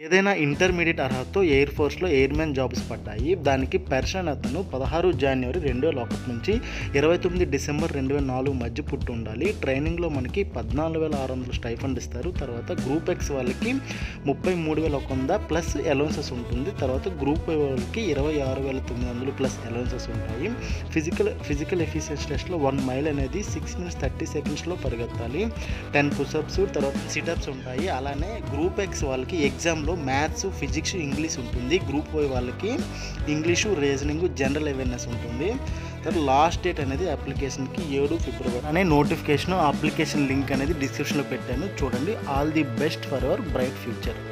ఏదైనా ఇంటర్మీడియట్ అర్హతతో air ఫోర్స్లో airmen jobs పడ్డాయి దానికి పెర్షన్ అతను పదహారు జనవరి రెండు వేల ఒకటి నుంచి ఇరవై తొమ్మిది డిసెంబర్ రెండు వేల నాలుగు మధ్య పుట్టి ఉండాలి ట్రైనింగ్లో మనకి పద్నాలుగు వేల ఆరు వందలు స్టైఫండ్ ఇస్తారు తర్వాత గ్రూప్ ఎక్స్ వాళ్ళకి ముప్పై మూడు వేల ఒక వంద ప్లస్ అలౌన్సెస్ ఉంటుంది తర్వాత గ్రూప్ వై వాళ్ళకి ఇరవై ఆరు వేల తొమ్మిది వందలు ప్లస్ అలౌన్సెస్ ఉంటాయి ఫిజికల్ ఫిజికల్ ఎఫిషియన్సీ టెస్ట్లో వన్ మైల్ అనేది సిక్స్ మినిట్స్ థర్టీ సెకండ్స్లో పరిగెత్తాలి టెన్ పుషప్స్ తర్వాత సిటప్స్ ఉంటాయి అలానే గ్రూప్ ఎక్స్ వాళ్ళకి ఎగ్జామ్లో మ్యాథ్స్ ఫిజిక్స్ ఇంగ్లీష్ ఉంటుంది గ్రూప్ వై వాళ్ళకి ఇంగ్లీషు రీజనింగ్ జనరల్ అవేర్నెస్ ఉంటుంది తర్వాత లాస్ట్ డేట్ అనేది అప్లికేషన్కి ఏడు ఫిబ్రవరి అనే నోటిఫికేషన్ అప్లికేషన్ లింక్ అనేది డిస్క్రిప్షన్లో పెట్టాను చూడండి all the best for our bright future